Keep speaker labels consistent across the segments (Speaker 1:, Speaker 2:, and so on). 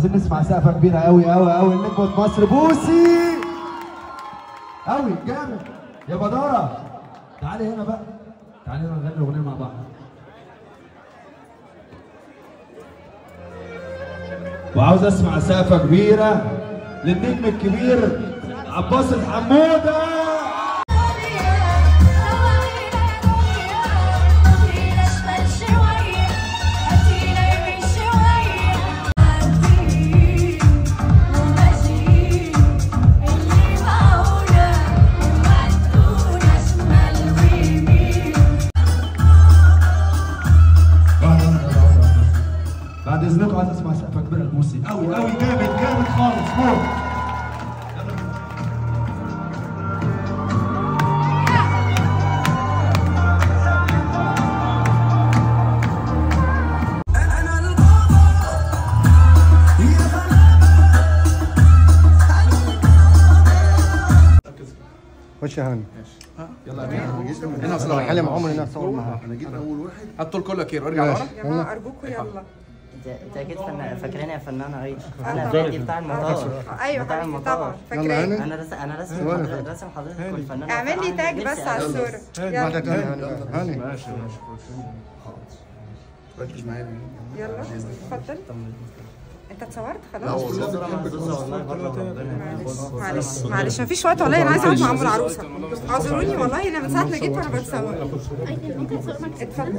Speaker 1: عايزين نسمع سقفه كبيره قوي قوي قوي لنجمه مصر بوسي قوي جامد يا بداره تعالي هنا بقى تعالي هنا نغني اغنيه مع بعض وعاوز اسمع سقفه كبيره للنجم الكبير عباس الحموده بعد اذنكم عايز اسمع سقفه كبيره لبوسي قوي قوي جامد جامد خالص موت
Speaker 2: خش يا هاني
Speaker 3: يلا بينا
Speaker 2: هنا اصلا حلم عمري اني اتصور معاها
Speaker 3: انا جيت اول واحد
Speaker 4: حطوا الكل كير وارجع ورا
Speaker 5: يا جماعه ارجوكوا يلا
Speaker 6: انت انت اكيد فنان فاكراني يا فنانه ايش انا فادي بتاع المطار
Speaker 5: ايوه
Speaker 6: بتاع
Speaker 5: حبيبي
Speaker 6: المطار.
Speaker 5: طبعا
Speaker 2: يلا
Speaker 5: فاكراك
Speaker 2: هاني
Speaker 6: انا رسم انا رسم
Speaker 2: وأنا
Speaker 6: حضرتك-
Speaker 2: فاكر.
Speaker 6: رسم حضرتك والفنان
Speaker 5: اعمل لي تاج بس على الصوره
Speaker 2: واحدة
Speaker 5: يلا
Speaker 2: تانية هاني هاني
Speaker 3: ماشي ماشي ركز معايا
Speaker 5: يلا اتفضل انت اتصورت
Speaker 3: لا
Speaker 5: خلاص
Speaker 3: والله
Speaker 5: معلش معلش مفيش وقت والله انا عايزه اقعد مع ام العروسه اعذروني والله انا من ساعه ما جيت وانا بتصور اتفضل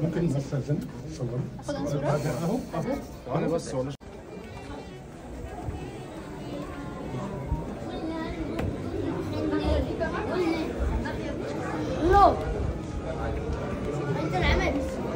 Speaker 7: لو انت العمل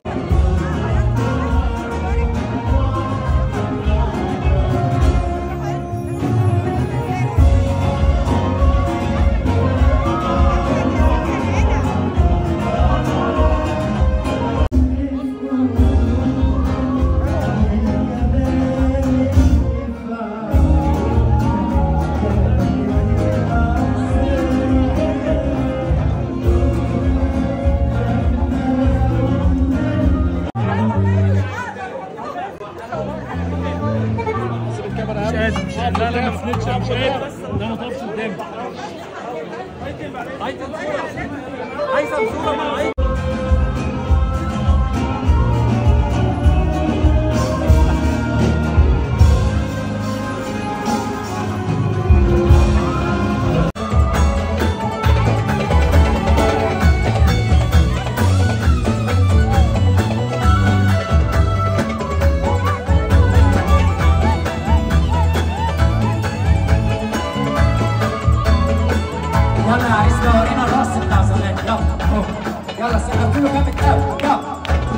Speaker 8: يلا يا عريسنا ورينا الرقص بتاع زمان يلا اهو يلا سقفوا له جامد قوي يلا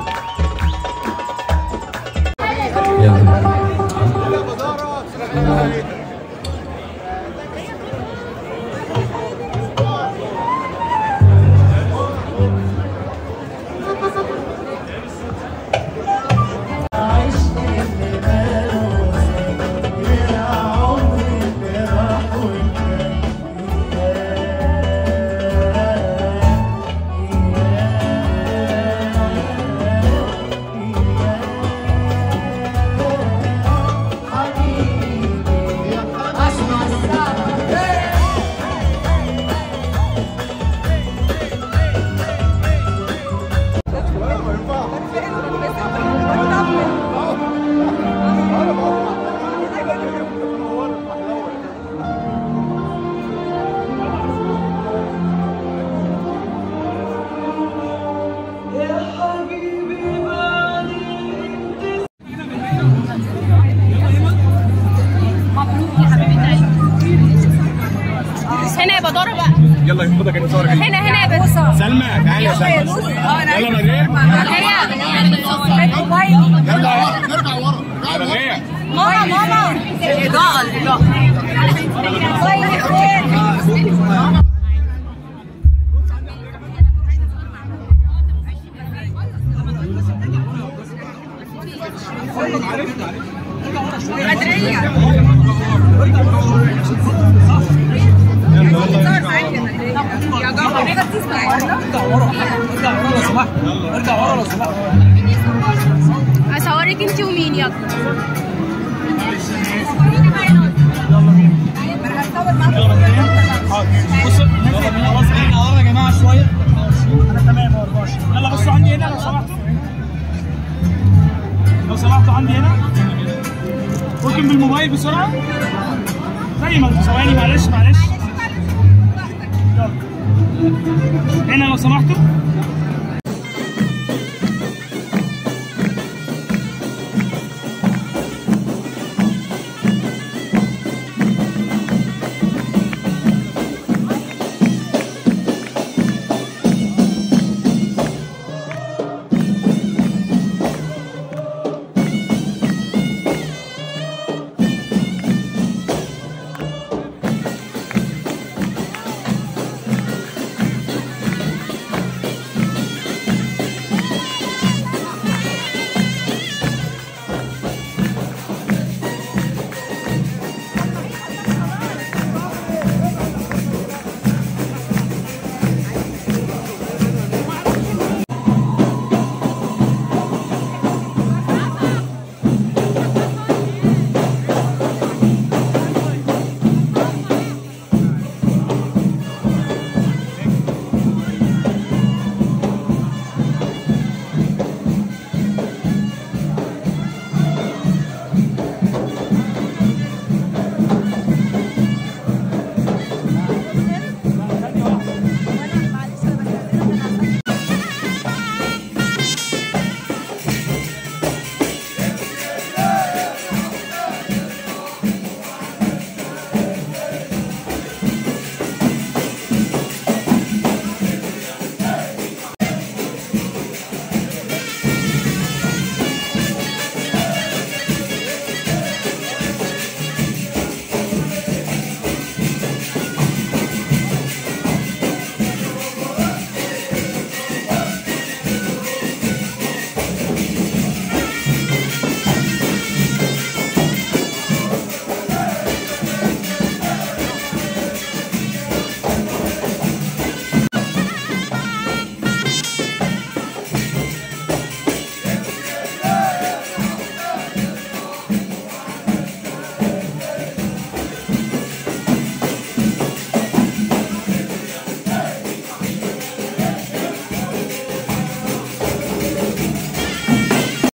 Speaker 9: هنا يا بدارة بقى
Speaker 4: يلا يفضلك انا صورك
Speaker 9: هنا هنا يا بس
Speaker 4: سلمى تعالي يا سلمى يلا مريم
Speaker 9: يلا
Speaker 3: نرجع ورا
Speaker 4: مريم
Speaker 9: ماما ماما الإضاءة الإضاءة اصورك انت ومين يلا
Speaker 8: بصوا خلاص ارجع ورا يا جماعه شويه انا تمام هو 24 يلا بصوا عندي هنا لو سمحتوا لو سمحتوا عندي هنا ممكن بالموبايل بسرعه زي ما انتوا ثواني معلش معلش يلا هنا لو سمحتوا